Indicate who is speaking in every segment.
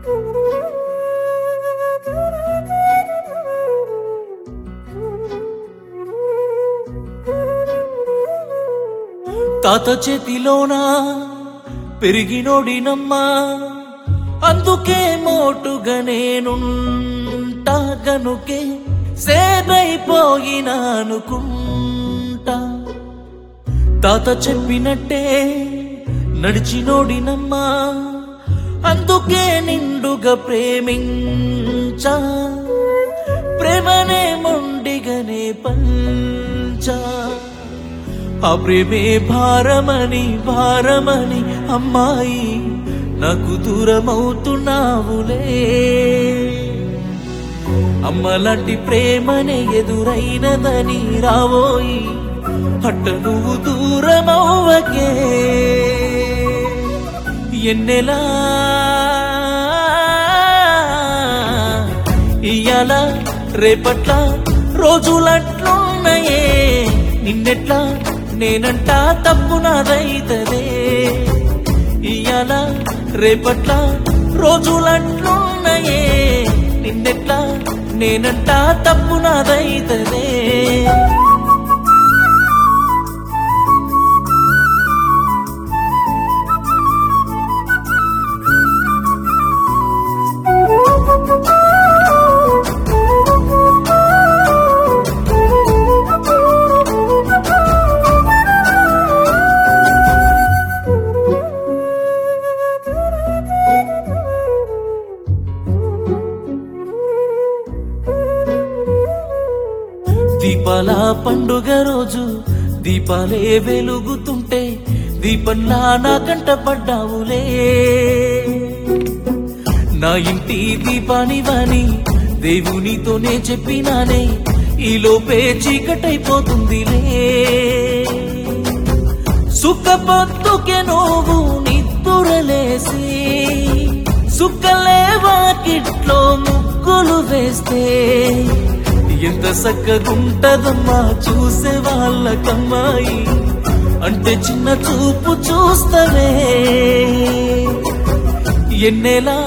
Speaker 1: తాత చేతిలోన పెరిగినోడినమ్మా అందుకే మోటుగా నేనుంటా గనుకే సేదైపోయినా అనుకుంటా తాత చెప్పినట్టే నడిచినోడినమ్మా అందుకే నిండుగా ప్రేమించా ప్రేమనే మొండిగనే పంచా ఆ ప్రేమే భారమని భారమని అమ్మాయి నాకు దూరమవుతున్నావులే అమ్మలాంటి ప్రేమనే ఎదురైనదని రావోయి అట్ట నువ్వు దూరమవ్వకే ఎన్నెలా ఇయ్యాల రేపట్ల రోజులట్లున్నాయే నిన్నెట్లా నేనంటా తప్పు నాదైతదే ఇయ్యాల రేపట్ల రోజులట్లున్నాయే నిన్నెట్లా నేనంటా తప్పు నాదైతదే దీపాల పండుగ రోజు దీపాలే వెలుగుతుంటే దీపంలా నా కంట పడ్డావులే నా ఇంటి దీపాని వాని దేవునితోనే చెప్పినానే ఈ లోపే చీకటైపోతుందిలే సుఖపొత్తుకే నువ్వు నిద్దురలేసి సుక్కలే వాకిట్లో ముగ్గులు వేస్తే ఎంత చక్కగుంటదమ్మా చూసే వాళ్ళకమ్మాయి అంటే చిన్న చూపు చూస్తవే ఎన్నెలా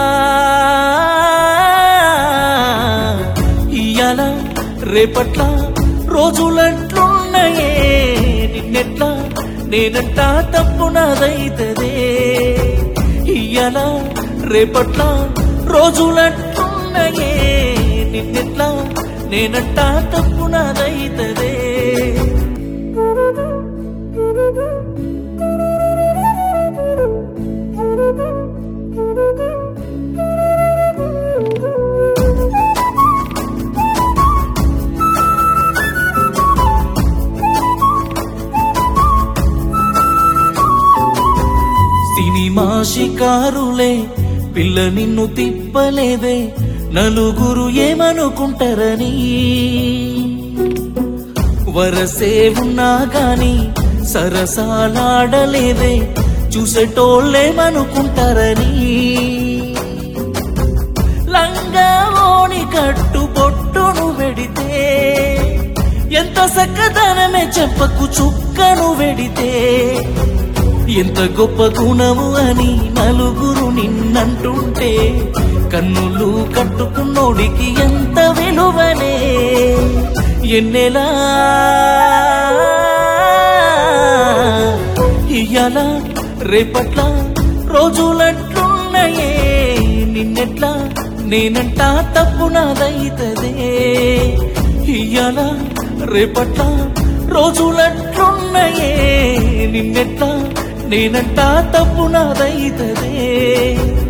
Speaker 1: ఇయ్యాల రేపట్ల రోజులట్లున్నాయే నిన్నెట్లా నేనంటా తప్పు నాదైతదే ఇయ్యాల రేపట్ల రోజులట్లున్నాయే నిన్నెట్లా నేనంటా తప్పు నాదైతదే సినిమా షికారులే పిల్ల నిన్ను తిప్పలేదే నలుగురు ఏమనుకుంటారని వరసే ఉన్నా గాని సరసాలాడలేదే చూసేటోళ్ళేమనుకుంటారని లంగా ఓని కట్టు బొట్టును వెడితే ఎంత సక్కదనమే చెప్పకు చుక్కను వెడితే ఎంత గొప్ప గుణము అని నలుగురు నిన్నంటుంటే కన్నులు కట్టుకున్నోడికి ఎంత విలువనే ఎన్నెలా ఇయ్యాల రేపట్ల రోజులట్లున్నాయే నిన్నెట్లా నేనంటా తప్పు నాదైతదే ఇయ్యాల రేపట్ల రోజులట్లున్నాయే నిన్నెట్లా నేనంటా తప్పు నాదైతదే